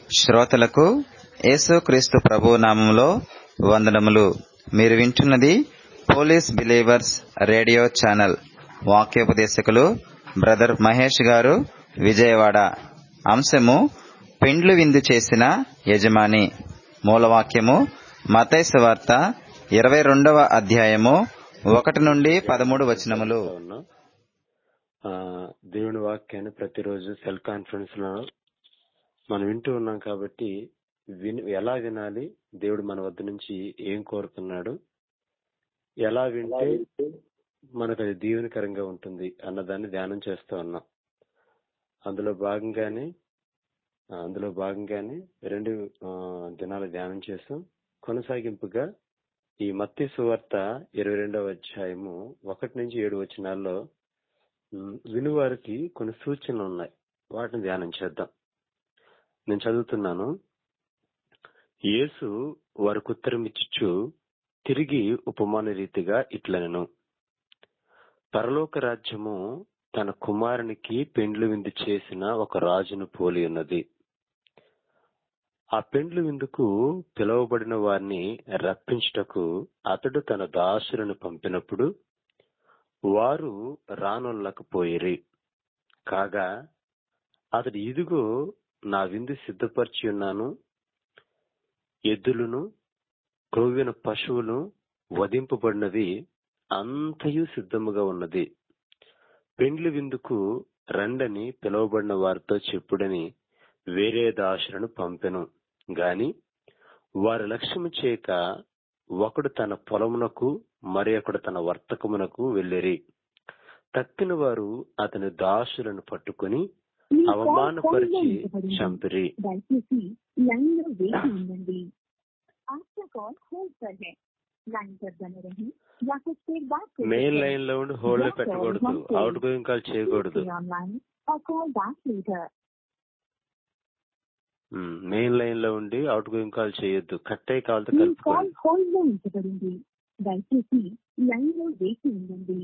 శ్రోతలకు యేసుక్రీస్తు ప్రభు నామములో వందనములు మీరు వింటున్నది పోలీస్ బిలీవర్స్ రేడియో ఛానల్ వాక్యోపదేశకులు బ్రదర్ మహేష్ గారు విజయవాడ అంశము పెండ్లు విందు చేసిన యజమాని మూలవాక్యము మతైసు వార్త ఇరవై రెండవ అధ్యాయము ఒకటి నుండి పదమూడు వచనములు ఉన్నాం ఆ, దేవుని వాక్యాన్ని ప్రతిరోజు సెల్ కాన్ఫరెన్స్ లో మనం వింటూ ఉన్నాం కాబట్టి విని ఎలా వినాలి దేవుడు మన వద్ద నుంచి ఏం కోరుతున్నాడు ఎలా వింటే మనకు అది దీవెనకరంగా ఉంటుంది అన్నదాన్ని ధ్యానం చేస్తూ ఉన్నాం అందులో భాగంగానే ఆ, అందులో భాగంగానే రెండు ఆ, దినాలు ధ్యానం చేసాం కొనసాగింపుగా ఈ మత్తి సువార్త ఇరవై రెండవ అధ్యాయము ఒకటి నుంచి ఏడు వచనాల్లో ఉమ్, వినువారికి కొన్ని సూచనలు ఉన్నాయి వాటిని ధ్యానం చేద్దాం నేను చదువుతున్నాను యేసు వారికి ఉత్తరం ఇచ్చుచు తిరిగి ఉపమాన రీతిగా ఇట్లనెను పరలోక రాజ్యము తన కుమారునికి పెండ్లు విందు చేసిన ఒక రాజును పోలి ఉన్నది ఆ పెండ్లు విందుకు పిలువబడిన వారిని రప్పించుటకు అతడు తన దాసులను పంపినప్పుడు వారు రానొల్లకపోయిరి కాగా అతడు ఇదిగో నా విందు సిద్ధపరిచి ఉన్నాను ఎద్దులను క్రొవ్విన పశువులు వధింపబడినది అంతయు సిద్ధముగా ఉన్నది పెండ్లి విందుకు రండని పిలువబడిన వారితో చెప్పుడని వేరే దాసులను పంపెను గాని వారి లక్ష్యము చేయక ఒకడు తన పొలమునకు మరి ఒకడు తన వర్తకమునకు వెళ్ళిరి తక్కిన వారు అతని దాసులను పట్టుకుని అవమానపరిచి చంపిరి దయచేసి लाइन में वेट ఉండండి आपका कॉल होल्ड पर है लाइन पर बने रहें या कुछ देर बाद कोशिश మెయిన్ करें। లైన్ లో ఉండి హోల్డ్ లో పెట్టకూడదు అవుట్ గోయింగ్ కాల్ చేయకూడదు Stay online or call back later. Main line లో ఉండి అవుట్ గోయింగ్ కాల్ చేయొద్దు కట్ అయ్యి కాల్తో మీ కలుపుకోండి కాల్ హోల్డ్ లో ఉంచబడింది దయచేసి లైన్ లో వేచి ఉండండి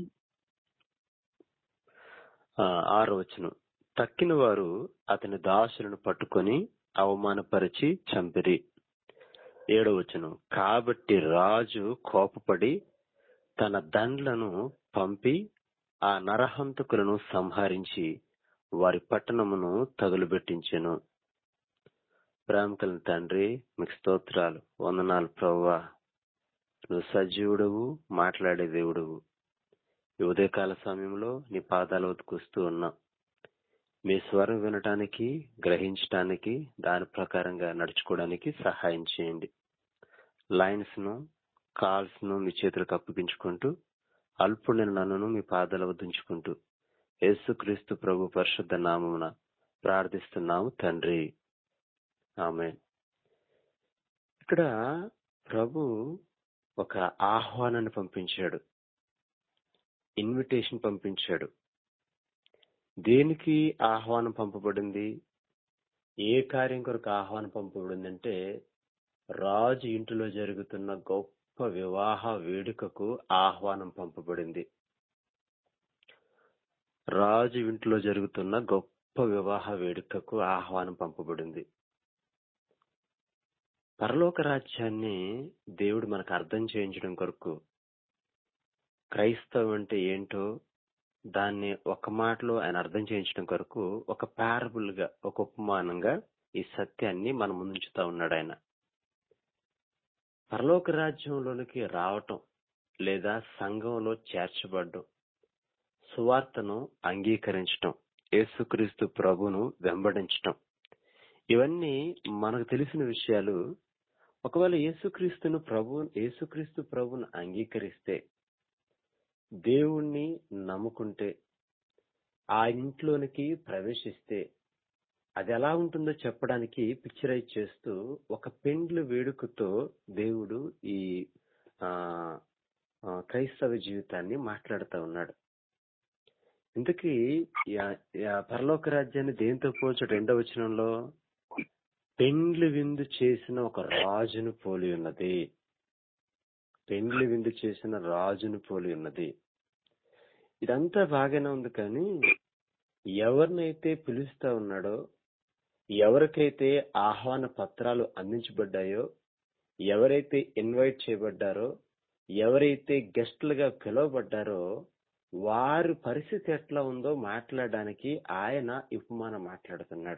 ఆ, ఆరో వచనం తక్కిన వారు అతని దాసులను పట్టుకొని అవమానపరిచి చంపిరి ఏడో వచనం కాబట్టి రాజు కోపపడి తన దండ్లను పంపి ఆ నరహంతకులను సంహరించి వారి పట్టణమును తగులుబెట్టించెను ప్రేమకల తండ్రి మీకు స్తోత్రాలు వందనాలు ప్రవ్వా నువ్వు సజీవుడవు మాట్లాడే దేవుడవు ఈ ఉదయకాల సమయంలో నీ పాదాల వద్దకు ఉన్నా మీ స్వరం వినటానికి గ్రహించటానికి దాని ప్రకారంగా నడుచుకోవడానికి సహాయం చేయండి లైన్స్ ను కాల్స్ ను మీ చేతులకు అప్పగించుకుంటూ అల్పుడిని నన్నును మీ పాదాల వద్ద ఉంచుకుంటూ యేసుక్రీస్తు ప్రభు పరిశుద్ధ నామమున ప్రార్థిస్తున్నాము తండ్రి ఆమె ఇక్కడ ప్రభు ఒక ఆహ్వానాన్ని పంపించాడు ఇన్విటేషన్ పంపించాడు దేనికి ఆహ్వానం పంపబడింది ఏ కార్యం కొరకు ఆహ్వానం పంపబడింది అంటే రాజు ఇంటిలో జరుగుతున్న గొప్ప వివాహ వేడుకకు ఆహ్వానం పంపబడింది రాజు ఇంటిలో జరుగుతున్న గొప్ప వివాహ వేడుకకు ఆహ్వానం పంపబడింది పరలోక రాజ్యాన్ని దేవుడు మనకు అర్థం చేయించడం కొరకు క్రైస్తవం అంటే ఏంటో దాన్ని ఒక మాటలో ఆయన అర్థం చేయించడం కొరకు ఒక పారబుల్ గా ఒక ఉపమానంగా ఈ సత్యాన్ని మన ముందుంచుతా ఉన్నాడు ఆయన పరలోక రాజ్యంలోనికి రావటం లేదా సంఘంలో చేర్చబడడం సువార్తను అంగీకరించటం యేసుక్రీస్తు ప్రభును వెంబడించటం ఇవన్నీ మనకు తెలిసిన విషయాలు ఒకవేళ యేసుక్రీస్తును ప్రభు యేసుక్రీస్తు ప్రభును అంగీకరిస్తే దేవుణ్ణి నమ్ముకుంటే ఆ ఇంట్లోనికి ప్రవేశిస్తే అది ఎలా ఉంటుందో చెప్పడానికి పిక్చరైజ్ చేస్తూ ఒక పెండ్లు వేడుకతో దేవుడు ఈ ఆ ఆ, క్రైస్తవ జీవితాన్ని మాట్లాడుతూ ఉన్నాడు ఇంతకీ యా- యా పరలోక రాజ్యాన్ని దేంతో పోల్చు రెండవ వచనంలో పెండ్లి విందు చేసిన ఒక రాజును పోలి ఉన్నది పెండ్లి విందు చేసిన రాజును పోలి ఉన్నది ఇదంతా బాగానే ఉంది కానీ ఎవరినైతే పిలుస్తా ఉన్నాడో ఎవరికైతే ఆహ్వాన పత్రాలు అందించబడ్డాయో ఎవరైతే ఇన్వైట్ చేయబడ్డారో ఎవరైతే గెస్టులుగా పిలువబడ్డారో వారి పరిస్థితి ఎట్లా ఉందో మాట్లాడడానికి ఆయన ఈ ఉపమానం మాట్లాడుతున్నాడు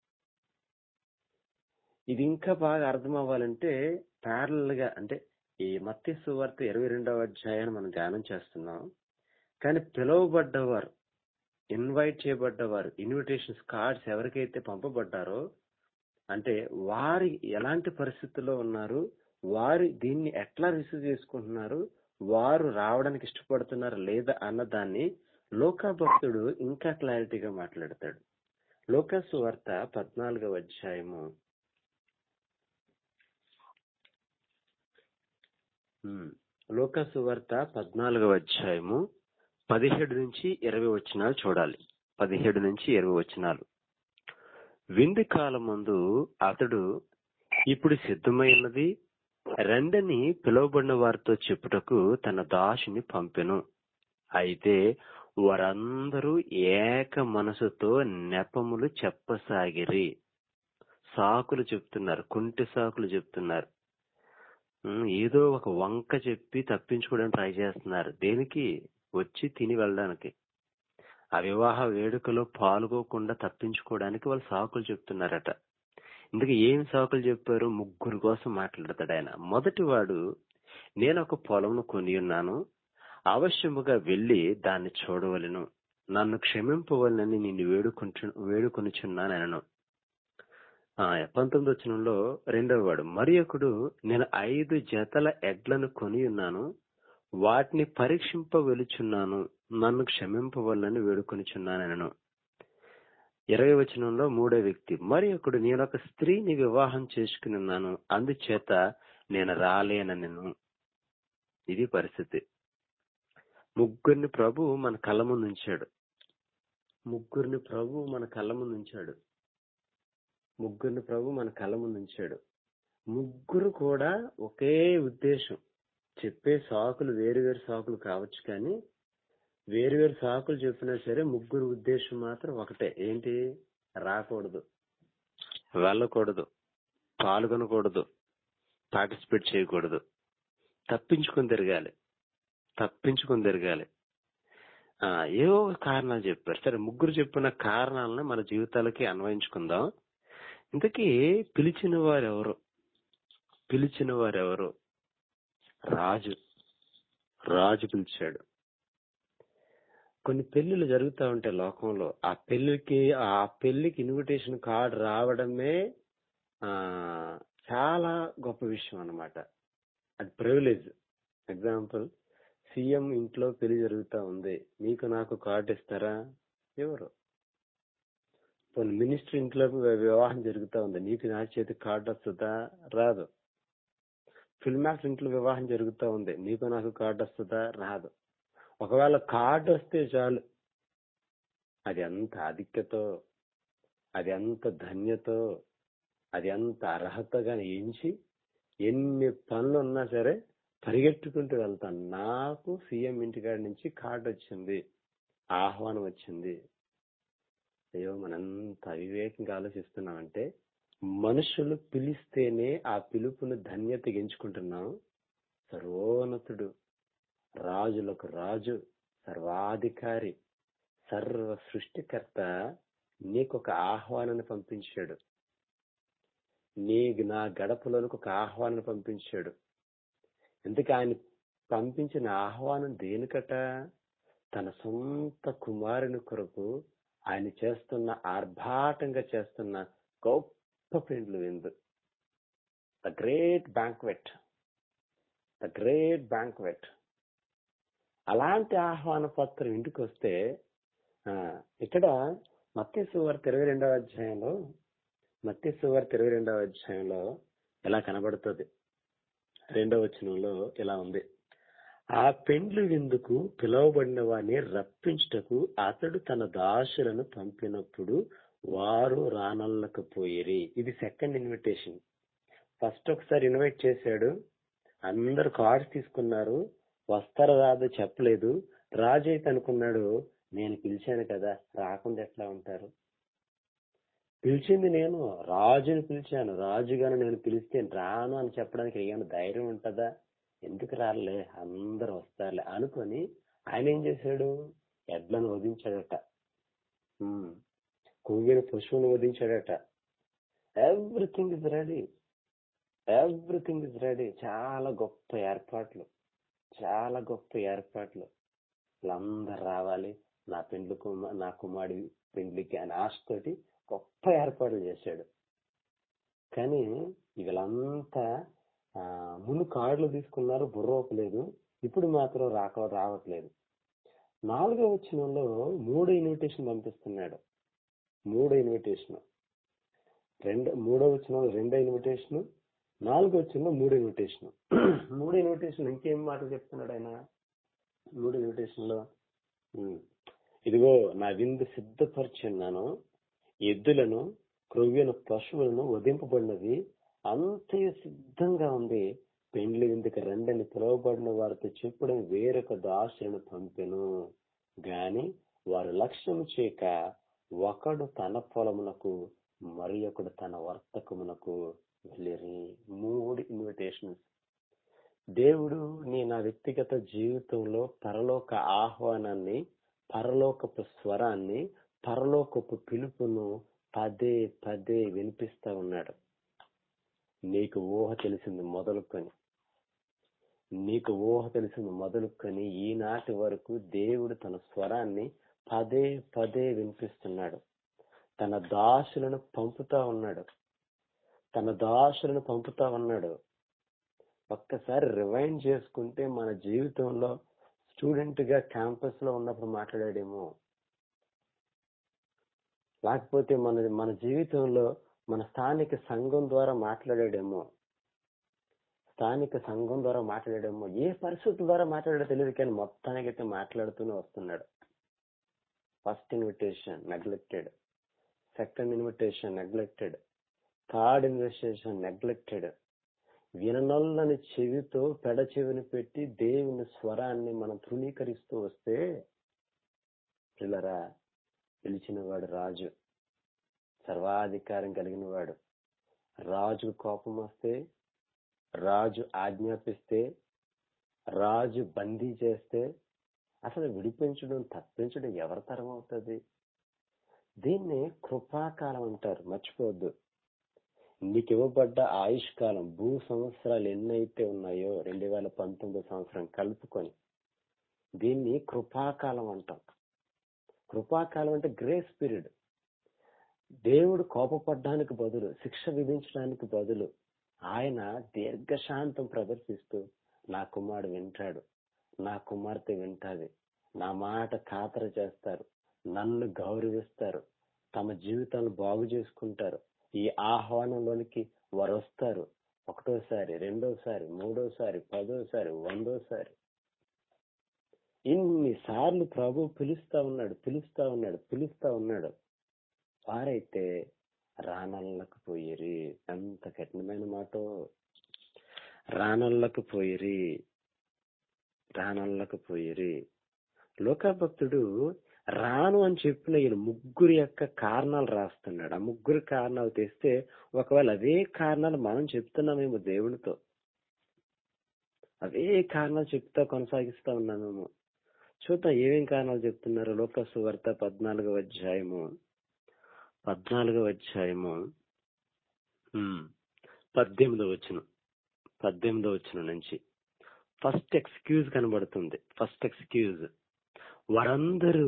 ఇది ఇంకా బాగా అర్థం అవ్వాలంటే ప్యారల్ గా అంటే ఈ మత్తి సువార్త ఇరవై రెండవ అధ్యాయాన్ని మనం ధ్యానం చేస్తున్నాం కానీ పిలువబడ్డవారు ఇన్వైట్ చేయబడ్డవారు ఇన్విటేషన్స్ కార్డ్స్ ఎవరికైతే పంపబడ్డారో అంటే వారి ఎలాంటి పరిస్థితుల్లో ఉన్నారు వారు దీన్ని ఎట్లా రిసీవ్ చేసుకుంటున్నారు వారు రావడానికి ఇష్టపడుతున్నారా లేదా అన్న దాన్ని లోకా భక్తుడు ఇంకా క్లారిటీగా మాట్లాడతాడు లోకాసు వార్త పద్నాలుగవ అధ్యాయము ఉమ్, లోకాసు వార్త పద్నాలుగవ అధ్యాయము పదిహేడు నుంచి ఇరవై వచనాలు చూడాలి పదిహేడు నుంచి ఇరవై వచనాలు విందు కాలం ముందు అతడు ఇప్పుడు సిద్ధమైనది రెండని పిలువబడిన వారితో చెప్పుటకు తన దాసుని పంపెను అయితే వారందరూ ఏక మనసుతో నెపములు చెప్పసాగిరి సాకులు చెప్తున్నారు కుంటి సాకులు చెప్తున్నారు ఉమ్, ఏదో ఒక వంక చెప్పి తప్పించుకోవడానికి ట్రై చేస్తున్నారు దేనికి వచ్చి తిని వెళ్ళడానికి ఆ వివాహ వేడుకలో పాల్గొకుండా తప్పించుకోవడానికి వాళ్ళు సాకులు చెప్తున్నారట ఇందుకు ఏం సాకులు చెప్పారు ముగ్గురు కోసం మాట్లాడతాడు ఆయన మొదటి వాడు నేను ఒక పొలంను కొని ఉన్నాను అవశ్యముగా వెళ్లి దాన్ని చూడవలను నన్ను క్షమింపవలనని నిన్ను వేడుకొంచు వేడుకొనిచున్నానను ఆ పంతొమ్మిది వచనంలో రెండవ వాడు మరి ఒకడు నేను ఐదు జతల ఎడ్లను కొని ఉన్నాను వాటిని పరీక్షింప వెలుచున్నాను నన్ను క్షమింపవల్లని వేడుకొనిచున్నానను ఇరవై వచనంలో మూడో వ్యక్తి మరి ఒకడు నేను ఒక స్త్రీని వివాహం చేసుకుని ఉన్నాను అందుచేత నేను రాలేనను ఇది పరిస్థితి ముగ్గురిని ప్రభు మన కళ్ళ ముందు ఉంచాడు ముగ్గురిని ప్రభు మన కళ్ళ ముందు ఉంచాడు ముగ్గురిని ప్రభు మన కళ్ళ ముందు ఉంచాడు ముగ్గురు కూడా ఒకే ఉద్దేశం చెప్పే సాకులు వేరు వేరు సాకులు కావచ్చు కానీ వేరు వేరు సాకులు చెప్పినా సరే ముగ్గురు ఉద్దేశం మాత్రం ఒకటే ఏంటి రాకూడదు వెళ్ళకూడదు పాల్గొనకూడదు పార్టిసిపేట్ చేయకూడదు తప్పించుకొని తిరగాలి తప్పించుకొని తిరగాలి ఆ, ఏవో కారణాలు చెప్పారు సరే ముగ్గురు చెప్పిన కారణాలను మన జీవితాలకి అన్వయించుకుందాం ఇంతకీ పిలిచిన వారు ఎవరు పిలిచిన వారు ఎవరు రాజు రాజు పిలిచాడు కొన్ని పెళ్లిళ్ళు జరుగుతూ ఉంటాయి లోకంలో ఆ పెళ్లికి ఆ పెళ్లికి ఇన్విటేషన్ కార్డు రావడమే ఆ చాలా గొప్ప విషయం అన్నమాట అది ప్రివిలేజ్ ఎగ్జాంపుల్ సీఎం ఇంట్లో పెళ్లి జరుగుతా ఉంది నీకు నాకు కార్డు ఇస్తారా ఎవరు కొన్ని మినిస్టర్ ఇంట్లో వివాహం జరుగుతా ఉంది నీకు నా చేతికి కార్డు వస్తుందా రాదు ఫిల్మ్ యాక్టర్ ఇంట్లో వివాహం జరుగుతా ఉంది నీకు నాకు కార్డు వస్తుందా రాదు ఒకవేళ కార్డు వస్తే చాలు అది ఎంత ఆధిక్యతో అది ఎంత ధన్యతో అది ఎంత అర్హతగా ఎంచి ఎన్ని పనులు ఉన్నా సరే పరిగెట్టుకుంటూ వెళ్తాను నాకు సీఎం ఇంటికాడి నుంచి కార్డు వచ్చింది ఆహ్వానం వచ్చింది అయ్యో మనంత అవివేకంగా ఆలోచిస్తున్నామంటే మనుషులు పిలిస్తేనే ఆ పిలుపును ధన్యత ఎంచుకుంటున్నాం సర్వోన్నతుడు రాజులకు రాజు సర్వాధికారి సర్వ సృష్టికర్త నీకొక ఆహ్వానాన్ని పంపించాడు నీ నా గడపలోనికి ఒక ఆహ్వానాన్ని పంపించాడు ఎందుకు ఆయన పంపించిన ఆహ్వానం దేనికట తన సొంత కుమారుని కొరకు ఆయన చేస్తున్న ఆర్భాటంగా చేస్తున్న గొప్ప పెండ్లు విందు the great banquet the great banquet అలాంటి ఆహ్వాన పత్రం ఇంటికి వస్తే ఆ, ఇక్కడ మత్స్య సువార్త ఇరవై రెండవ అధ్యాయంలో మత్స్య సువార్త ఇరవై రెండవ అధ్యాయంలో ఎలా కనబడుతుంది రెండవ వచనంలో ఇలా ఉంది ఆ పెండ్లు విందుకు పిలువబడిన వారిని రప్పించుటకు అతడు తన దాసులను పంపినప్పుడు వారు రానల్లకపోయిరి ఇది సెకండ్ ఇన్విటేషన్ ఫస్ట్ ఒకసారి ఇన్వైట్ చేశాడు అందరు కార్డ్స్ తీసుకున్నారు వస్తారో రాదో చెప్పలేదు రాజు అయితే అనుకున్నాడు నేను పిలిచాను కదా రాకుండా ఎట్లా ఉంటారు పిలిచింది నేను రాజుని పిలిచాను రాజుగాను నేను పిలిస్తే రాను అని చెప్పడానికి ఏమైనా ధైర్యం ఉంటుందా ఎందుకు రాలే అందరూ వస్తారులే అనుకొని ఆయన ఏం చేశాడు ఎడ్లను వధించాడట ఉమ్. కుంగిన పశువుని వధించాడట everything is ready everything is ready చాలా గొప్ప ఏర్పాట్లు చాలా గొప్ప ఏర్పాట్లు వీళ్ళందరూ రావాలి నా పెండ్లు కుమ నా కుమారుడి పెండ్లికి అని ఆశతోటి గొప్ప ఏర్పాట్లు చేశాడు కానీ వీళ్ళంతా ఆ, ముందు కార్డులు తీసుకున్నారు బుర్రోపలేదు ఇప్పుడు మాత్రం రాక రావట్లేదు నాలుగో వచనంలో మూడో ఇన్విటేషన్ పంపిస్తున్నాడు మూడో ఇన్విటేషన్ రెండు మూడో వచనంలో రెండో ఇన్విటేషన్ నాలుగో వచనంలో మూడో ఇన్విటేషన్ మూడో ఇన్విటేషన్ ఇంకేం మాటలు చెప్తున్నాడు ఆయన మూడో ఇన్విటేషన్ లో ఉమ్, ఇదిగో నా విందు సిద్ధపరిచున్నాను ఎద్దులను క్రొవ్విన పశువులను వధింపబడినది అంతయు సిద్ధంగా ఉంది పెండ్లి విందుకు రెండని పిలువబడిన వారితో చెప్పడం వేరొక దాసులను పంపెను గాని వారు లక్ష్యం చేయక ఒకడు తన పొలమునకు మరి ఒకడు తన వర్తకమునకు వెళ్ళిరి మూడు ఇన్విటేషన్స్ దేవుడు నీ నా వ్యక్తిగత జీవితంలో పరలోక ఆహ్వానాన్ని పరలోకపు స్వరాన్ని పరలోకపు పిలుపును పదే పదే వినిపిస్తా ఉన్నాడు నీకు ఊహ తెలిసింది మొదలుకొని నీకు ఊహ తెలిసింది మొదలుకొని ఈనాటి వరకు దేవుడు తన స్వరాన్ని పదే పదే వినిపిస్తున్నాడు తన దాసులను పంపుతా ఉన్నాడు తన దాసులను పంపుతా ఉన్నాడు ఒక్కసారి రివైండ్ చేసుకుంటే మన జీవితంలో స్టూడెంట్ గా క్యాంపస్ లో ఉన్నప్పుడు మాట్లాడాడేమో లేకపోతే మన మన జీవితంలో మన స్థానిక సంఘం ద్వారా మాట్లాడాడేమో స్థానిక సంఘం ద్వారా మాట్లాడాడేమో ఏ పరిస్థితుల ద్వారా మాట్లాడాడో తెలియదు కానీ మొత్తానికైతే మాట్లాడుతూనే వస్తున్నాడు first invitation neglected second invitation neglected third invitation neglected విననొల్లని చెవితో పెడ చెవిని పెట్టి దేవుని స్వరాన్ని మనం తృణీకరిస్తూ వస్తే పిల్లరా పిలిచిన వాడు రాజు సర్వాధికారం కలిగిన వాడు రాజు కోపం వస్తే రాజు ఆజ్ఞాపిస్తే రాజు బందీ చేస్తే అసలు విడిపించడం తప్పించడం ఎవరి తరం అవుతుంది దీన్ని కృపాకాలం అంటారు మర్చిపోవద్దు నీకు ఇవ్వబడ్డ ఆయుష్ కాలం భూ సంవత్సరాలు ఎన్నైతే ఉన్నాయో రెండు వేల పంతొమ్మిది సంవత్సరం కలుపుకొని దీన్ని కృపాకాలం అంటాం కృపాకాలం అంటే గ్రేస్ పీరియడ్ దేవుడు కోపపడడానికి బదులు శిక్ష విధించడానికి బదులు ఆయన దీర్ఘశాంతం ప్రదర్శిస్తూ నా కుమారుడు వింటాడు నా కుమార్తె వింటాది నా మాట ఖాతరు చేస్తారు నన్ను గౌరవిస్తారు తమ జీవితాలను బాగు చేసుకుంటారు ఈ ఆహ్వానంలోనికి వారు వస్తారు ఒకటోసారి రెండోసారి మూడోసారి పదోసారి వందోసారి ఇన్నిసార్లు ప్రభు పిలుస్తా ఉన్నాడు పిలుస్తా ఉన్నాడు పిలుస్తా ఉన్నాడు వారైతే రానళ్ళకు పోయిరి ఎంత కఠినమైన మాట రానళ్ళకు పోయిరి రానళ్ళకు పోయిరి లోకభక్తుడు రాను అని చెప్పిన ఈయన ముగ్గురు యొక్క కారణాలు రాస్తున్నాడు ఆ ముగ్గురు కారణాలు తెస్తే ఒకవేళ అదే కారణాలు మనం చెప్తున్నామేమో దేవునితో అవే కారణాలు చెప్తా కొనసాగిస్తా ఉన్నామేమో చూద్దాం ఏమేం కారణాలు చెప్తున్నారు లోకసు వార్త పద్నాలుగవ అధ్యాయము పద్నాలుగవ అధ్యాయము ఉమ్, పద్దెనిమిదవ వచ్చిన పద్దెనిమిదవ వచ్చిన నుంచి ఫస్ట్ ఎక్స్క్యూజ్ కనబడుతుంది ఫస్ట్ ఎక్స్క్యూజ్ వారందరూ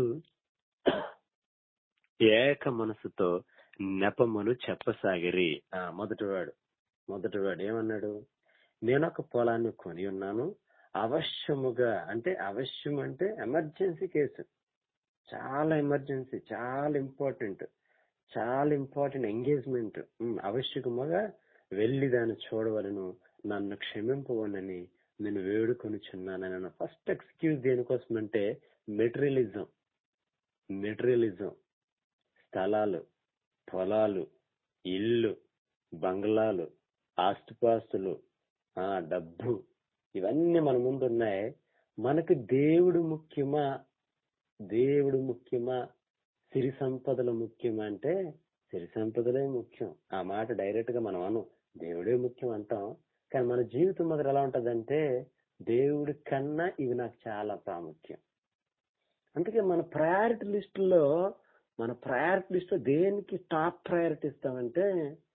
ఏక మనసుతో నెపమును చెప్పసాగిరి ఆ మొదటివాడు మొదటివాడు ఏమన్నాడు నేను ఒక పొలాన్ని కొని ఉన్నాను అవశ్యముగా అంటే అవశ్యం అంటే ఎమర్జెన్సీ కేసు చాలా ఎమర్జెన్సీ చాలా ఇంపార్టెంట్ చాలా ఇంపార్టెంట్ ఎంగేజ్మెంట్ అవశ్యకముగా వెళ్లి దాన్ని చూడవలను నన్ను క్షమింపవనని నేను వేడుకొనిచున్నానని ఫస్ట్ ఎక్స్క్యూజ్ దేనికోసం అంటే మెటీరియలిజం మెటీరియలిజం స్థలాలు పొలాలు ఇల్లు బంగ్లాలు ఆస్తిపాస్తులు ఆ డబ్బు ఇవన్నీ మన ముందు ఉన్నాయి మనకు దేవుడు ముఖ్యమా దేవుడు ముఖ్యమా సిరి సంపదలు ముఖ్యమా అంటే సిరి సంపదలే ముఖ్యం ఆ మాట డైరెక్ట్ గా మనం అను దేవుడే ముఖ్యం అంటాం కానీ మన జీవితం మొదలు ఎలా ఉంటదంటే దేవుడి కన్నా ఇవి నాకు చాలా ప్రాముఖ్యం అందుకే మన ప్రయారిటీ లిస్టులో మన ప్రయారిటీ లిస్ట్ దేనికి టాప్ ప్రయారిటీ ఇస్తామంటే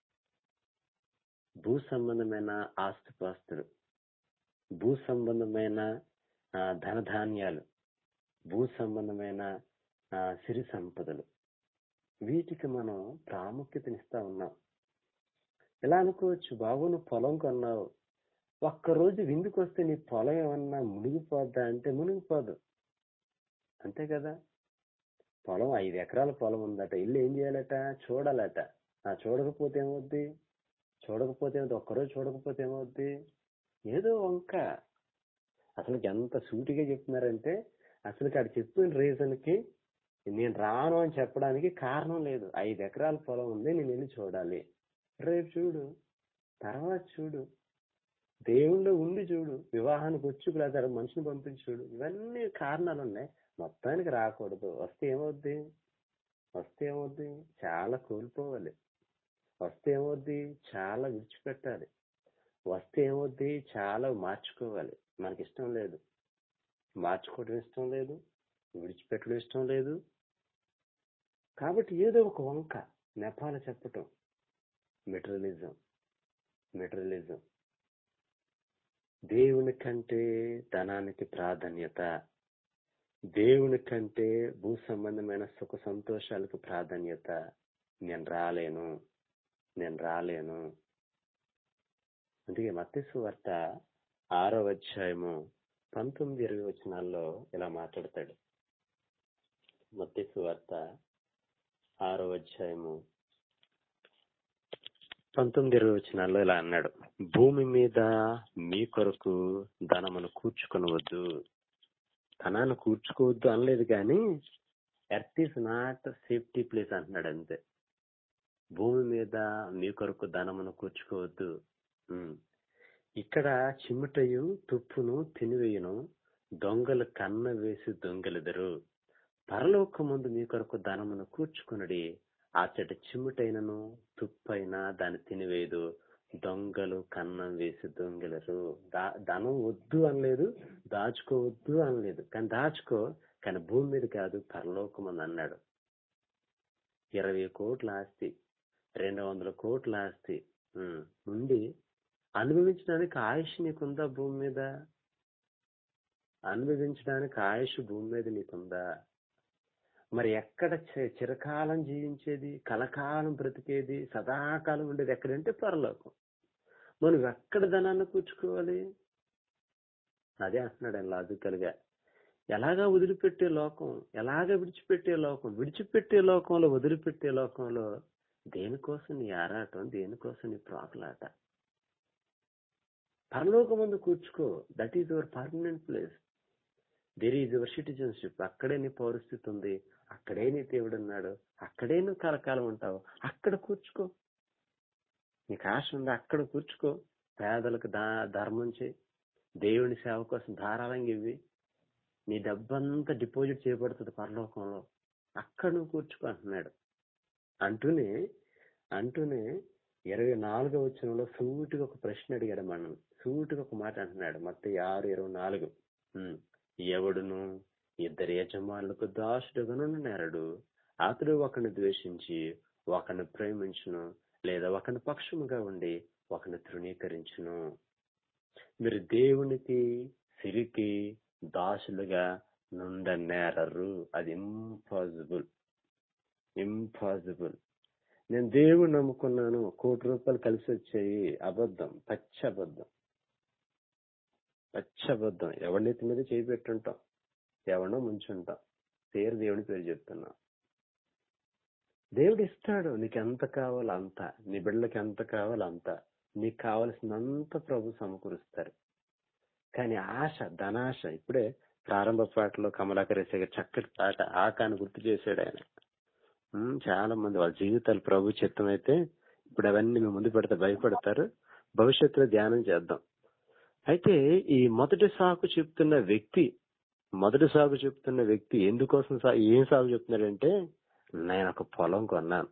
భూ సంబంధమైన ఆస్తిపాస్తులు భూ సంబంధమైన ఆ, ధనధాన్యాలు భూ సంబంధమైన ఆ, సిరి సంపదలు వీటికి మనం ప్రాముఖ్యతనిస్తా ఉన్నాం ఎలా అనుకోవచ్చు బాబు నువ్వు పొలం కొన్నావు ఒక్కరోజు విందుకు వస్తే నీ పొలం ఏమన్నా మునిగిపోద్దా అంటే మునిగిపోదు అంతే కదా పొలం ఐదు ఎకరాల పొలం ఉందట ఇల్లు ఏం చేయాలట చూడాలట ఆ చూడకపోతే ఏమవుద్ది చూడకపోతే ఏమవుద్ది ఒక్కరోజు చూడకపోతే ఏమవుద్ది ఏదో వంక అసలు ఎంత సూటిగా చెప్తున్నారంటే అసలు ఆడు చెప్పిన రీజన్ కి నేను రాను అని చెప్పడానికి కారణం లేదు ఐదు ఎకరాల పొలం ఉంది నేను వెళ్ళి చూడాలి రేపు చూడు తర్వాత చూడు దేవుళ్ళు ఉండి చూడు వివాహానికి వచ్చి లేదా మనిషిని పంపించి చూడు ఇవన్నీ కారణాలు ఉన్నాయి మొత్తానికి రాకూడదు వస్తే ఏమవుద్ది వస్తే ఏమవుద్ది చాలా కోల్పోవాలి వస్తే ఏమవుద్ది చాలా విడిచిపెట్టాలి వస్తే ఏమవుద్ది చాలా మార్చుకోవాలి మనకి ఇష్టం లేదు మార్చుకోవడం ఇష్టం లేదు విడిచిపెట్టడం ఇష్టం లేదు కాబట్టి ఏదో ఒక వంక నెపాల చెప్పటం మెటీరియలిజం మెటీరియలిజం దేవుని కంటే ధనానికి ప్రాధాన్యత దేవుని కంటే భూ సంబంధమైన సుఖ సంతోషాలకు ప్రాధాన్యత నేను రాలేను నేను రాలేను అందుకే మత్స్సు వార్త ఆరో అధ్యాయము పంతొమ్మిది ఇరవై వచనాల్లో ఇలా మాట్లాడతాడు మత్స్సు వార్త ఆరో అధ్యాయము పంతొమ్మిది ఇరవై వచనాల్లో ఇలా అన్నాడు భూమి మీద మీ కొరకు ధనమును కూర్చుకొనవద్దు ధనాన్ని కూర్చుకోవద్దు అనలేదు కానీ earth is not safety place అంటున్నాడు అంతే భూమి మీద మీ కొరకు ధనమును కూర్చుకోవద్దు ఉమ్. ఇక్కడ చిమ్ముటయు తుప్పును తినివేయును దొంగలు కన్న వేసి దొంగలిదరు పరలోక ముందు మీ కొరకు ధనమును కూర్చుకునడి ఆ చెట చిమ్ముటైనను తుప్పైనా దాన్ని తినివేయదు దొంగలు కన్నం వేసి దొంగలరు దా- ధనం వద్దు అనలేదు దాచుకోవద్దు అనలేదు కానీ దాచుకో కానీ భూమి మీద కాదు పరలోకం అని అన్నాడు ఇరవై కోట్ల ఆస్తి రెండు వందల కోట్ల ఆస్తి ఉమ్, ఉండి అనుభవించడానికి ఆయుష్ నీకుందా భూమి మీద అనుభవించడానికి ఆయుష్ భూమి మీద నీకుందా మరి ఎక్కడ చి- చిరకాలం జీవించేది కలకాలం బ్రతికేది సదాకాలం ఉండేది ఎక్కడంటే పరలోకం మనం ఎక్కడ ధనాన్ని కూర్చుకోవాలి అదే అంటున్నాడు ఆయన లాజికల్ గా ఎలాగా వదిలిపెట్టే లోకం ఎలాగ విడిచిపెట్టే లోకం విడిచిపెట్టే లోకంలో వదిలిపెట్టే లోకంలో దేనికోసం నీ ఆరాటం దేనికోసం నీ ప్రాకులాట పరలోకం ముందు కూర్చుకో that is your permanent place there is your citizenship అక్కడే నీ పౌరస్థితి ఉంది అక్కడే నీ దేవుడు ఉన్నాడు అక్కడే నువ్వు కలకాలం ఉంటావు అక్కడ కూర్చుకో నీకు ఆశ ఉంది అక్కడ కూర్చుకో పేదలకు దా ధర్మం చేయి దేవుని సేవ కోసం ధారాళంగా ఇవ్వి నీ డబ్బంతా డిపాజిట్ చేయబడుతుంది పరలోకంలో అక్కడ నువ్వు కూర్చుకో అంటున్నాడు అంటూనే అంటూనే ఇరవై నాలుగో వచనంలో సూటిగా ఒక ప్రశ్న అడిగాడు మనం సూటిగా ఒక మాట అంటున్నాడు మొత్తం ఆరు ఇరవై నాలుగు ఉమ్. ఎవడును ఇద్దరు యజమానులకు దాసుడుగా నేరడు అతడు ఒకరిని ద్వేషించి ఒకరిని ప్రేమించును లేదా ఒకరిని పక్షముగా ఉండి ఒకరిని తృణీకరించును మీరు దేవునికి సిరికి దాసులుగా నుండనేరరు అది ఇంపాసిబుల్ ఇంపాసిబుల్ నేను దేవుడు నమ్ముకున్నాను కోటి రూపాయలు కలిసి వచ్చాయి అబద్ధం పచ్చి అబద్ధం పచ్చి అబద్ధం ఎవరినైతే మీద చేయి పెట్టుంటాం ఎవరినో ముంచుంటాం పేరు దేవుని పేరు చెప్తున్నాం దేవుడు ఇస్తాడు నీకు ఎంత కావాలో అంత నీ బిడ్డలకి ఎంత కావాలో అంత నీకు కావలసినంత ప్రభు సమకూరుస్తారు కానీ ఆశ ధనాశ ఇప్పుడే ప్రారంభ పాటలో కమలాకరేసే గారు చక్కటి పాట ఆకాన్ని గుర్తు చేశాడు ఆయన ఉమ్, చాలా మంది వాళ్ళ జీవితాలు ప్రభు చిత్తం అయితే ఇప్పుడు అవన్నీ మేము ముందు పెడితే భయపడతారు భవిష్యత్తులో ధ్యానం చేద్దాం అయితే ఈ మొదటి సాకు చెప్తున్న వ్యక్తి మొదటి సాగు చెప్తున్న వ్యక్తి ఎందుకోసం సా- ఏం సాగు చెప్తున్నాడంటే నేను ఒక పొలం కొన్నాను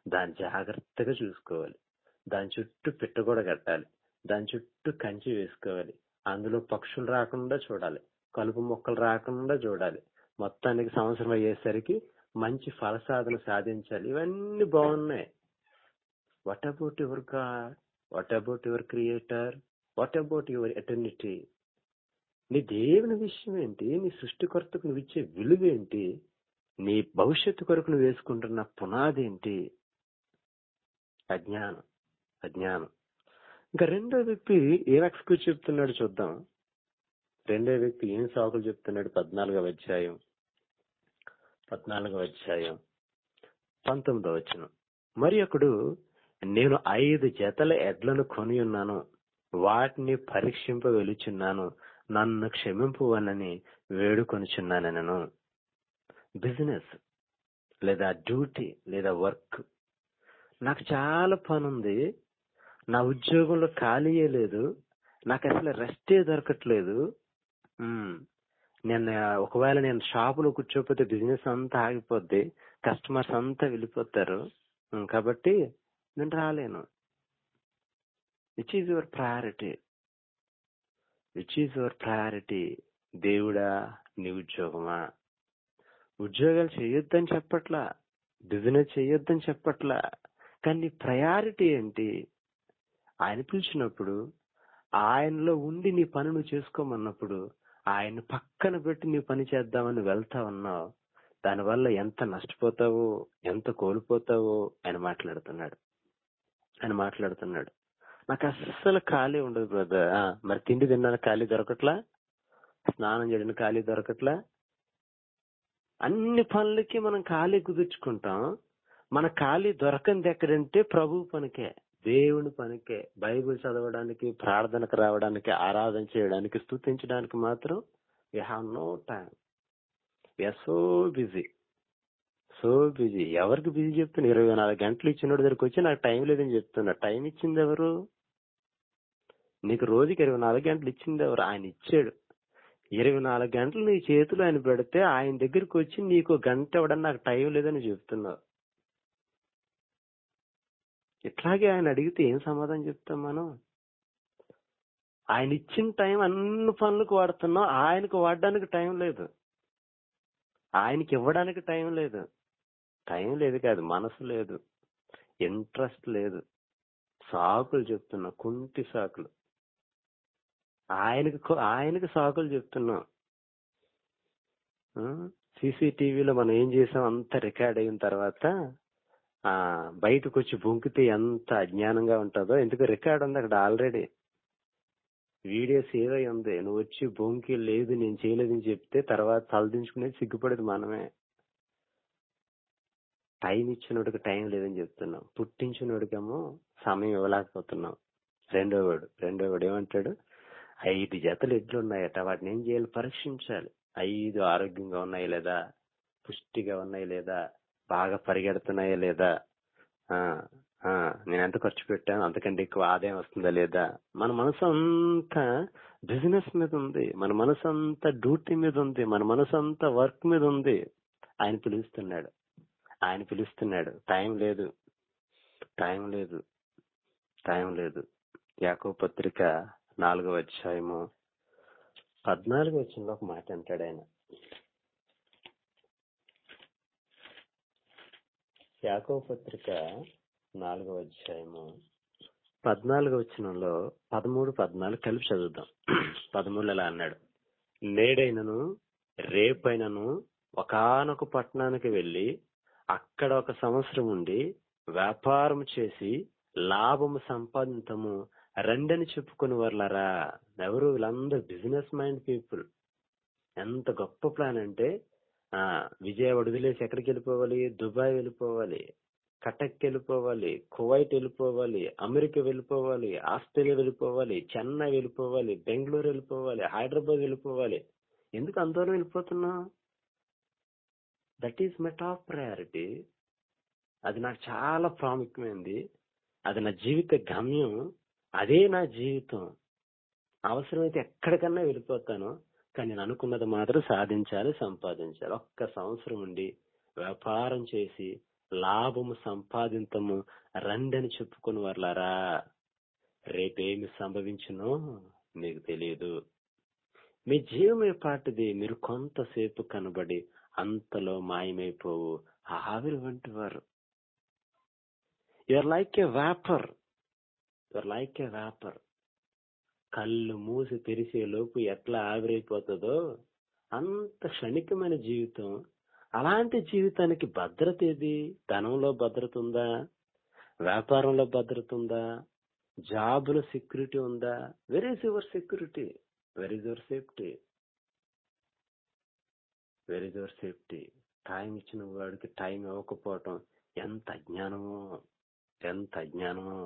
దాన్ని జాగ్రత్తగా చూసుకోవాలి దాని చుట్టూ పిట్ట కూడా కట్టాలి దాని చుట్టూ కంచి వేసుకోవాలి అందులో పక్షులు రాకుండా చూడాలి కలుపు మొక్కలు రాకుండా చూడాలి మొత్తానికి సంవత్సరం అయ్యేసరికి మంచి ఫలసాధన సాధించాలి ఇవన్నీ బాగున్నాయి what about your God what about your creator what about your eternity నీ దేవుని విషయం ఏంటి నీ సృష్టికర్తకు నువ్వు ఇచ్చే విలువ ఏంటి నీ భవిష్యత్తు కొరకు నువ్వు వేసుకుంటున్న పునాది ఏంటి అజ్ఞానం అజ్ఞానం ఇంకా రెండో వ్యక్తి ఏం ఎక్స్క్యూజ్ చెప్తున్నాడు చూద్దాం రెండో వ్యక్తి ఏం సాకులు చెప్తున్నాడు పద్నాలుగవ అధ్యాయం పద్నాలుగవ అధ్యాయం పంతొమ్మిదవ వచనం మరి ఒకడు నేను ఐదు జతల ఎడ్లను కొని ఉన్నాను వాటిని పరీక్షింప వెలుచున్నాను నన్ను క్షమింపువనని వేడుకొనుచున్నాను నేను బిజినెస్ లేదా డ్యూటీ లేదా వర్క్ నాకు చాలా పని ఉంది నా ఉద్యోగంలో ఖాళీయే లేదు నాకు అసలు రెస్టే దొరకట్లేదు మ్మ్. నేను ఒకవేళ నేను షాపులో కూర్చోకపోతే బిజినెస్ అంతా ఆగిపోద్ది కస్టమర్స్ అంతా వెళ్ళిపోతారు మ్మ్. కాబట్టి నేను రాలేను which is your priority which is your priority దేవుడా నీ ఉద్యోగమా ఉద్యోగాలు చేయొద్దని చెప్పట్లా బిజినెస్ చేయొద్దని చెప్పట్లా కానీ నీ ప్రయారిటీ ఏంటి ఆయన పిలిచినప్పుడు ఆయనలో ఉండి నీ పని నువ్వు చేసుకోమన్నప్పుడు ఆయన పక్కన పెట్టి నీ పని చేద్దామని వెళ్తా ఉన్నావు దానివల్ల ఎంత నష్టపోతావో ఎంత కోల్పోతావో ఆయన మాట్లాడుతున్నాడు ఆయన మాట్లాడుతున్నాడు నాకు అస్సలు ఖాళీ ఉండదు బ్రదర్ మరి తిండి తిన్నాను ఖాళీ దొరకట్లా స్నానం చేయడానికి ఖాళీ దొరకట్లా అన్ని పనులకి మనం ఖాళీ కుదుర్చుకుంటాం మన ఖాళీ దొరకంది ఎక్కడంటే ప్రభు పనికే దేవుని పనికే బైబిల్ చదవడానికి ప్రార్థనకు రావడానికి ఆరాధన చేయడానికి స్తుతించడానికి మాత్రం we have no time we're so busy so busy ఎవరికి బిజీ చెప్తున్నా ఇరవై నాలుగు గంటలు ఇచ్చినోడి దగ్గరికి వచ్చి నాకు టైం లేదని చెప్తున్నా టైం ఇచ్చింది ఎవరు నీకు రోజుకి ఇరవై నాలుగు గంటలు ఇచ్చింది ఎవరు ఆయన ఇచ్చాడు ఇరవై నాలుగు గంటలు నీ చేతిలో ఆయన పెడితే ఆయన దగ్గరికి వచ్చి నీకు గంట ఇవ్వడం నాకు టైం లేదని చెప్తున్నావు ఇట్లాగే ఆయన అడిగితే ఏం సమాధానం చెప్తాం మనం ఆయన ఇచ్చిన టైం అన్ని పనులకు వాడుతున్నాం ఆయనకు వాడడానికి టైం లేదు ఆయనకి ఇవ్వడానికి టైం లేదు టైం లేదు కాదు మనసు లేదు ఇంట్రెస్ట్ లేదు సాకులు చెప్తున్నా కుంటి సాకులు ఆయనకి కొ- ఆయనకి సాకులు చెప్తున్నాం సీసీటీవీలో మనం ఏం చేసాం అంత రికార్డ్ అయిన తర్వాత ఆ బయటకు వచ్చి బొంకితే ఎంత అజ్ఞానంగా ఉంటుందో ఎందుకు రికార్డ్ ఉంది అక్కడ ఆల్రెడీ వీడియో సేవ్ అయి ఉంది నువ్వు వచ్చి బొంకి లేదు నేను చేయలేదని చెప్తే తర్వాత తలదించుకునేది సిగ్గుపడేది మనమే టైం ఇచ్చినోడికి టైం లేదని చెప్తున్నాం పుట్టించినోడికేమో సమయం ఇవ్వలేకపోతున్నాం రెండో వాడు రెండో వాడు ఏమంటాడు ఐదు జతలు ఎడ్లు ఉన్నాయట వాటిని ఏం చేయాలి పరీక్షించాలి ఐదు ఆరోగ్యంగా ఉన్నాయి లేదా పుష్టిగా ఉన్నాయి లేదా బాగా పరిగెడుతున్నాయా లేదా ఆ ఆ నేను ఎంత ఖర్చు పెట్టాను అంతకంటే ఎక్కువ ఆదాయం వస్తుందా లేదా మన మనసు అంతా బిజినెస్ మీద ఉంది మన మనసు అంతా డ్యూటీ మీద ఉంది మన మనసు అంతా వర్క్ మీద ఉంది ఆయన పిలుస్తున్నాడు ఆయన పిలుస్తున్నాడు టైం లేదు టైం లేదు టైం లేదు యాకో పత్రిక నాలుగవ అధ్యాయము పద్నాలుగు వచ్చిన ఒక మాట అంటాడు ఆయన యాకో పత్రిక నాలుగవ అధ్యాయము పద్నాలుగు వచనంలో పదమూడు పద్నాలుగు కలిపి చదువుదాం పదమూడు ఎలా అన్నాడు నేడైనను రేపైనను ఒకానొక పట్టణానికి వెళ్లి అక్కడ ఒక సంవత్సరం ఉండి వ్యాపారం చేసి లాభము సంపాదించము రండని చెప్పుకుని వర్లరా ఎవరు వీళ్ళందరూ బిజినెస్ మైండ్ పీపుల్ ఎంత గొప్ప ప్లాన్ అంటే ఆ విజయవాడ వదిలేసి ఎక్కడికి వెళ్ళిపోవాలి దుబాయ్ వెళ్ళిపోవాలి కటక్ వెళ్ళిపోవాలి కువైట్ వెళ్ళిపోవాలి అమెరికా వెళ్ళిపోవాలి ఆస్ట్రేలియా వెళ్ళిపోవాలి చెన్నై వెళ్ళిపోవాలి బెంగళూరు వెళ్ళిపోవాలి హైదరాబాద్ వెళ్ళిపోవాలి ఎందుకు అంత దూరం వెళ్ళిపోతున్నావు that is my top priority అది నాకు చాలా ప్రాముఖ్యమైనది అది నా జీవిత గమ్యం అదే నా జీవితం అవసరమైతే ఎక్కడికన్నా వెళ్ళిపోతాను కానీ నేను అనుకున్నది మాత్రం సాధించాలి సంపాదించాలి ఒక్క సంవత్సరం ఉండి వ్యాపారం చేసి లాభము సంపాదింతము రండని చెప్పుకుని వాళ్ళారా రేపేమి సంభవించునో మీకు తెలియదు మీ జీవమే పాటిది మీరు కొంతసేపు కనబడి అంతలో మాయమైపోవు ఆవిరి వంటి వారు you're like a vapour you're like a vapour కళ్ళు మూసి తెరిసే లోపు ఎట్లా ఆవిరైపోతుందో అంత క్షణికమైన జీవితం అలాంటి జీవితానికి భద్రత ఏది ధనంలో భద్రత ఉందా వ్యాపారంలో భద్రత ఉందా జాబులో సెక్యూరిటీ ఉందా where is your security where is your safety where is your safety time ఇచ్చిన వాడికి టైం ఇవ్వకపోవటం ఎంత అజ్ఞానమో ఎంత అజ్ఞానమో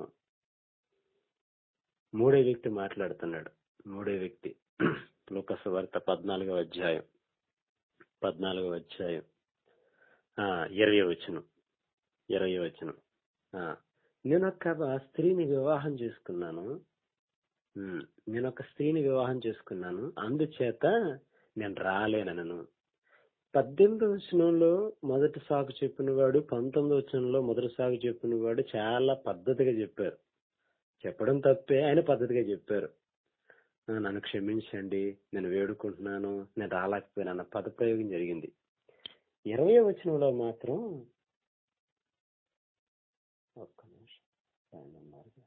మూడో వ్యక్తి మాట్లాడుతున్నాడు మూడో వ్యక్తి లోకస్ వార్త పద్నాలుగవ అధ్యాయం పద్నాలుగవ అధ్యాయం ఆ ఇరవై వచనం ఇరవై వచనం ఆ, నేను ఒక స్త్రీని వివాహం చేసుకున్నాను ఉమ్, నేను ఒక స్త్రీని వివాహం చేసుకున్నాను అందుచేత నేను రాలేనను పద్దెనిమిది వచనంలో మొదటి సాగు చెప్పిన వాడు పంతొమ్మిది వచనంలో మొదటి సాగు చెప్పిన వాడు చాలా పద్ధతిగా చెప్పారు చెప్పడం తప్పే ఆయన పద్ధతిగా చెప్పారు ఆ, నన్ను క్షమించండి నేను వేడుకుంటున్నాను నేను రాలేకపోయినా అన్న పదప్రయోగం జరిగింది ఇరవై వచనంలో మాత్రం ఒక్క నిమిషం ఆయన ఉన్నారుగా.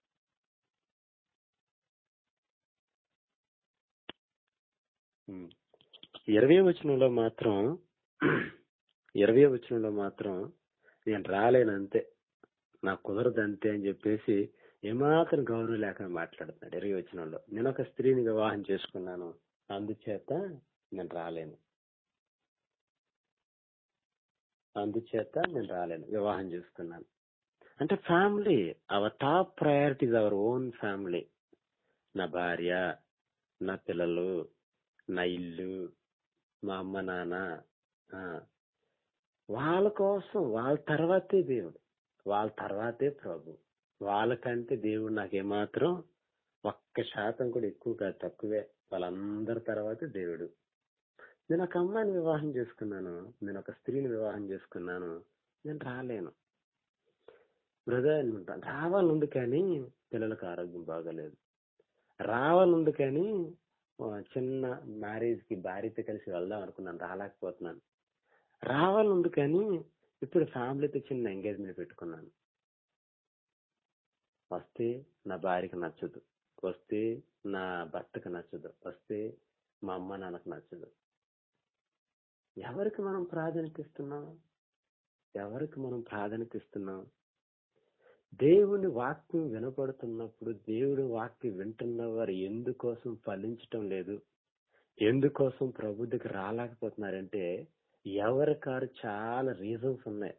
ఉమ్. ఇరవై వచనంలో మాత్రం ఇరవై వచనంలో మాత్రం నేను రాలేను అంతే నాకు కుదరదు అంతే అని చెప్పేసి ఏమాత్రం గౌరవం లేకుండా మాట్లాడుతున్నాడు ఇరవై వచనంలో నేను ఒక స్త్రీని వివాహం చేసుకున్నాను అందుచేత నేను రాలేను అందుచేత నేను రాలేను వివాహం చేసుకున్నాను అంటే family our top priorities our own family నా భార్య నా పిల్లలు నా ఇల్లు మా అమ్మ నాన్న ఆ, వాళ్ళ కోసం వాళ్ళ తర్వాతే దేవుడు వాళ్ళ తర్వాతే ప్రభు వాళ్ళకంటే దేవుడు నాకేమాత్రం ఒక్క శాతం కూడా ఎక్కువ కాదు తక్కువే వాళ్ళందరి తర్వాతే దేవుడు నేను ఒక అమ్మాయిని వివాహం చేసుకున్నాను నేను ఒక స్త్రీని వివాహం చేసుకున్నాను నేను రాలేను బ్రదర్ రావాలంది కానీ పిల్లలకు ఆరోగ్యం బాగలేదు రావాలంది కానీ ఆ, చిన్న మ్యారేజ్ కి భార్యతో కలిసి వెళ్దాం అనుకున్నాను రాలేకపోతున్నాను రావాలంది కానీ ఇప్పుడు ఫ్యామిలీతో చిన్న ఎంగేజ్మెంట్ పెట్టుకున్నాను వస్తే నా భార్యకి నచ్చదు వస్తే నా భర్తకు నచ్చదు వస్తే మా అమ్మ నాన్నకు నచ్చదు ఎవరికి మనం ప్రాధాన్యత ఇస్తున్నాం ఎవరికి మనం ప్రాధాన్యత ఇస్తున్నాం దేవుని వాక్యం వినపడుతున్నప్పుడు దేవుడి వాక్యం వింటున్న వారు ఎందుకోసం ఫలించటం లేదు ఎందుకోసం ప్రభు దగ్గర రాలేకపోతున్నారంటే ఎవరికారు చాలా రీజన్స్ ఉన్నాయి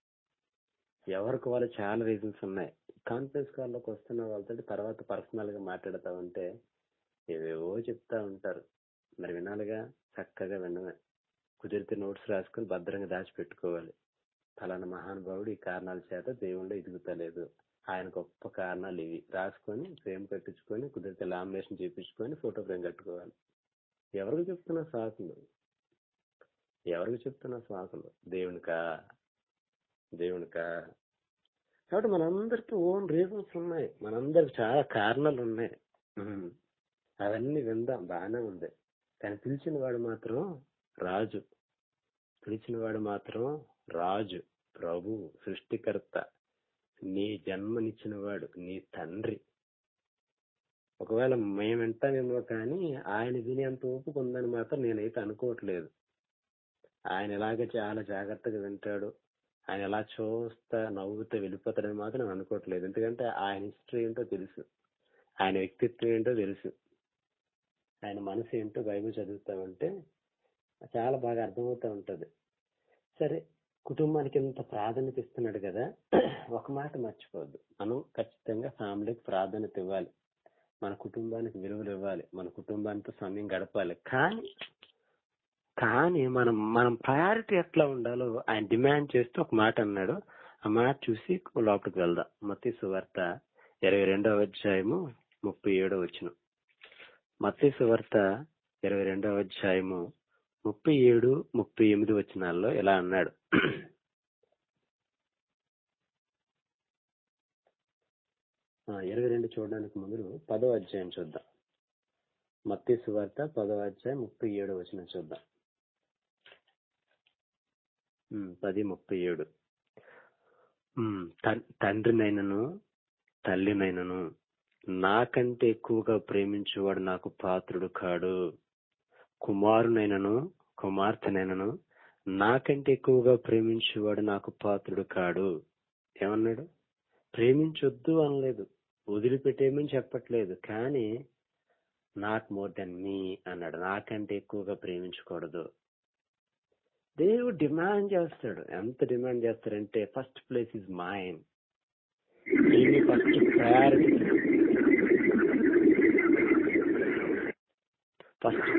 ఎవరికి వాళ్ళు చాలా రీజన్స్ ఉన్నాయి కాన్ఫరెన్స్ కాల్లోకి వస్తున్న వాళ్ళతో తర్వాత పర్సనల్ గా మాట్లాడుతూ ఉంటే ఏవేవో చెప్తా ఉంటారు మరి వినాలిగా చక్కగా వినమే కుదిరితే నోట్స్ రాసుకొని భద్రంగా దాచిపెట్టుకోవాలి ఫలానా మహానుభావుడు ఈ కారణాల చేత దేవుళ్ళు ఎదుగుతలేదు ఆయన గొప్ప కారణాలు ఇవి రాసుకొని ఫ్రేమ్ కట్టించుకొని కుదిరితే లామినేషన్ చేపించుకొని ఫోటో ఫ్రేమ్ కట్టుకోవాలి ఎవరికి చెప్తున్న సాకులు ఎవరికి చెప్తున్న సాకులు దేవునికా దేవునికా కాబట్టి మనందరికి ఓన్ రీజన్స్ ఉన్నాయి మనందరికి చాలా కారణాలు ఉన్నాయి ఉమ్. అవన్నీ విందాం బాగానే ఉంది కానీ పిలిచిన వాడు మాత్రం రాజు పిలిచిన వాడు మాత్రం రాజు ప్రభు సృష్టికర్త నీ జన్మనిచ్చిన వాడు నీ తండ్రి ఒకవేళ మేము వింటామేమో కానీ ఆయన వినేంత ఓపిక ఉందని మాత్రం నేనైతే అనుకోవట్లేదు ఆయన ఎలాగ చాలా జాగ్రత్తగా వింటాడు ఆయన ఎలా చూస్తా నవ్వుతూ వెళ్ళిపోతాడని మాత్రం నేను అనుకోవట్లేదు ఎందుకంటే ఆయన హిస్టరీ ఏంటో తెలుసు ఆయన వ్యక్తిత్వం ఏంటో తెలుసు ఆయన మనసు ఏంటో బైబిల్ చదువుతామంటే చాలా బాగా అర్థమవుతా ఉంటది సరే కుటుంబానికి ఎంత ప్రాధాన్యత ఇస్తున్నాడు కదా ఒక మాట మర్చిపోవద్దు మనం ఖచ్చితంగా ఫ్యామిలీకి ప్రాధాన్యత ఇవ్వాలి మన కుటుంబానికి విలువలు ఇవ్వాలి మన కుటుంబానికి సమయం గడపాలి కానీ కానీ మనం మనం ప్రయారిటీ ఎట్లా ఉండాలో ఆయన డిమాండ్ చేస్తూ ఒక మాట అన్నాడు ఆ మాట చూసి లోపలికి వెళ్దాం మత్తి సువార్త ఇరవై రెండవ అధ్యాయము ముప్పై ఏడో వచ్చిన మత్తి సువార్త ఇరవై రెండవ అధ్యాయము ముప్పై ఏడు ముప్పై ఎనిమిది వచనాల్లో ఇలా అన్నాడు ఇరవై రెండు చూడడానికి ముందు పదో అధ్యాయం చూద్దాం మత్తి సువార్త పదో అధ్యాయం ముప్పై ఏడు వచ్చిన చూద్దాం ఉమ్, పది ముప్పై ఏడు ఉమ్, తన్- తండ్రినైనను తల్లినైనను నాకంటే ఎక్కువగా ప్రేమించేవాడు నాకు పాత్రుడు కాడు కుమారునైనను కుమార్తెనైనను నాకంటే ఎక్కువగా ప్రేమించేవాడు నాకు పాత్రుడు కాడు ఏమన్నాడు ప్రేమించొద్దు అనలేదు వదిలిపెట్టేయమని చెప్పట్లేదు కానీ నాట్ మోర్ దెన్ మీ అన్నాడు నాకంటే ఎక్కువగా ప్రేమించకూడదు దేవుడు డిమాండ్ చేస్తాడు ఎంత డిమాండ్ చేస్తాడంటే ఫస్ట్ ప్లేస్ ఇస్ మైన్ దీన్ని ఫస్ట్ ప్రయారిటీ ఫస్ట్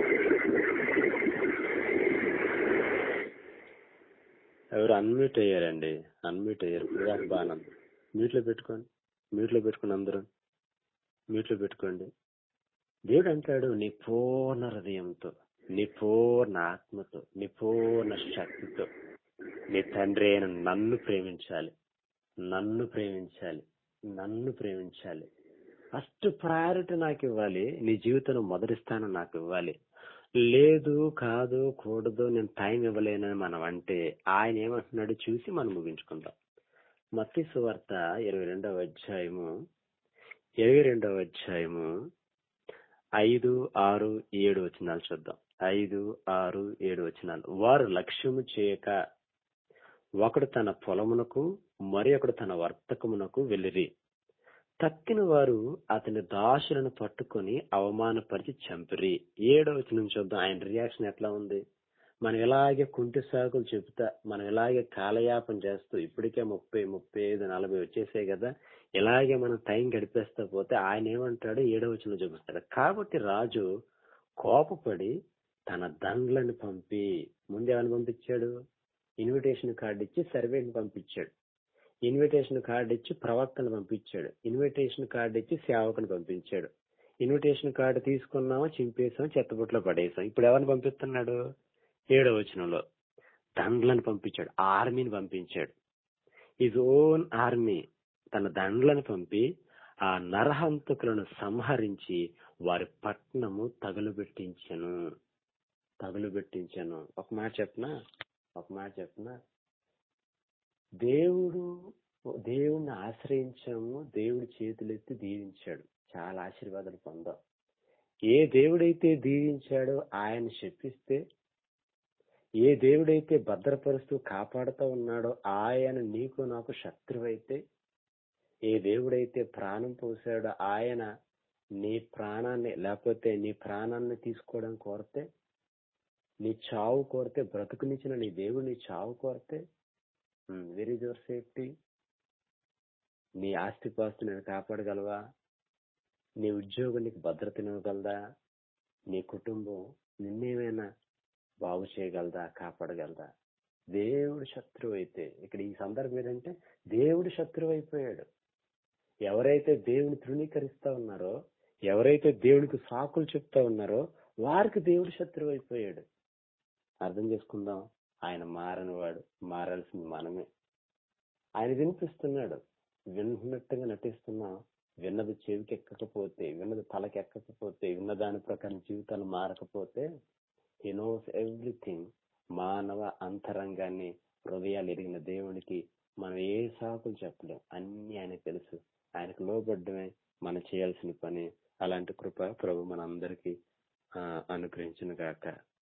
ఎవరు అన్మ్యూట్ అయ్యారండి అన్మ్యూట్ అయ్యారు ఇప్పుడు దాకా బాగా మ్యూట్ లో పెట్టుకోండి మ్యూట్ లో పెట్టుకోండి అందరూ మ్యూట్ లో పెట్టుకోండి దేవుడు అంటాడు నీ పూర్ణ హృదయంతో నీ పూర్ణ ఆత్మతో నీ పూర్ణ శక్తితో నీ తండ్రి అయిన నన్ను ప్రేమించాలి నన్ను ప్రేమించాలి నన్ను ప్రేమించాలి ఫస్ట్ ప్రయారిటీ నాకు ఇవ్వాలి నీ జీవితంలో మొదటి స్థానం నాకు ఇవ్వాలి లేదు కాదు కూడదు నేను టైం ఇవ్వలేనని మనం అంటే ఆయన ఏమంటున్నాడు చూసి మనం ముగించుకుందాం మత్తి సువార్త ఇరవై రెండవ అధ్యాయము ఇరవై రెండవ అధ్యాయము ఐదు ఆరు ఏడు వచనాలు చూద్దాం ఐదు ఆరు ఏడు వచనాలు వారు లక్ష్యము చేయక ఒకడు తన పొలమునకు మరి ఒకడు తన వర్తకమునకు వెళ్ళిరి తక్కిన వారు అతని దాసులను పట్టుకొని అవమానపరిచి చంపిరి ఏడో వచనం చూద్దాం ఆయన రియాక్షన్ ఎట్లా ఉంది మనం ఇలాగే కుంటి సాకులు చెబుతా మనం ఇలాగే కాలయాపన చేస్తూ ఇప్పటికే ముప్పై ముప్పై ఐదు నలభై వచ్చేసాయి కదా ఇలాగే మనం టైం గడిపేస్తా పోతే ఆయన ఏమంటాడు ఏడో వచనం చూపిస్తాడు కాబట్టి రాజు కోపపడి తన దండ్లను పంపి ముందు ఏమని పంపించాడు ఇన్విటేషన్ కార్డు ఇచ్చి సర్వేని పంపించాడు ఇన్విటేషన్ కార్డు ఇచ్చి ప్రవక్తను పంపించాడు ఇన్విటేషన్ కార్డు ఇచ్చి సేవకుని పంపించాడు ఇన్విటేషన్ కార్డు తీసుకున్నామా చింపేసాం చెత్తబుట్లో పడేసాం ఇప్పుడు ఎవరిని పంపిస్తున్నాడు ఏడో వచనంలో దండ్లను పంపించాడు ఆర్మీని పంపించాడు ఇజ్ ఓన్ ఆర్మీ తన దండ్లను పంపి ఆ నరహంతకులను సంహరించి వారి పట్నము తగులుబెట్టించెను తగులుబెట్టించాను ఒక మాట చెప్పనా ఒక మాట చెప్పనా దేవుడు దేవుణ్ణి ఆశ్రయించాము దేవుడి చేతులెత్తి దీవించాడు చాలా ఆశీర్వాదాలు పొందాం ఏ దేవుడైతే దీవించాడో ఆయన శపిస్తే ఏ దేవుడైతే భద్రపరుస్తూ కాపాడుతూ ఉన్నాడో ఆయన నీకు నాకు శత్రువైతే ఏ దేవుడైతే ప్రాణం పోసాడో ఆయన నీ ప్రాణాన్ని లేకపోతే నీ ప్రాణాన్ని తీసుకోవడం కోరితే నీ చావు కోరితే బ్రతుకునిచ్చిన నీ దేవుడు నీ చావు కోరితే వెరీ యువర్ సేఫ్టీ నీ ఆస్తిపాస్తు నేను కాపాడగలవా నీ ఉద్యోగం నీకు భద్రతనివ్వగలదా నీ కుటుంబం నిన్నేమైనా బాగు చేయగలదా కాపాడగలదా దేవుడు శత్రువు అయితే ఇక్కడ ఈ సందర్భం ఏంటంటే దేవుడు శత్రువు అయిపోయాడు ఎవరైతే దేవుని తృణీకరిస్తా ఉన్నారో ఎవరైతే దేవునికి సాకులు చెప్తా ఉన్నారో వారికి దేవుడు శత్రువు అయిపోయాడు అర్థం చేసుకుందాం ఆయన మారని వాడు మారాల్సింది మనమే ఆయన వినిపిస్తున్నాడు విన్నట్టుగా నటిస్తున్నాం విన్నది చెవికి ఎక్కకపోతే విన్నది తలకి ఎక్కకపోతే విన్న దాని ప్రకారం జీవితాలు మారకపోతే హీ నోస్ ఎవ్రీథింగ్ మానవ అంతరంగాన్ని హృదయాలు ఎరిగిన దేవునికి మనం ఏ సాకులు చెప్పలేం అన్ని ఆయన తెలుసు ఆయనకు లోబడ్డమే మనం చేయాల్సిన పని అలాంటి కృప ప్రభు మన అందరికి అనుగ్రహించిన గాక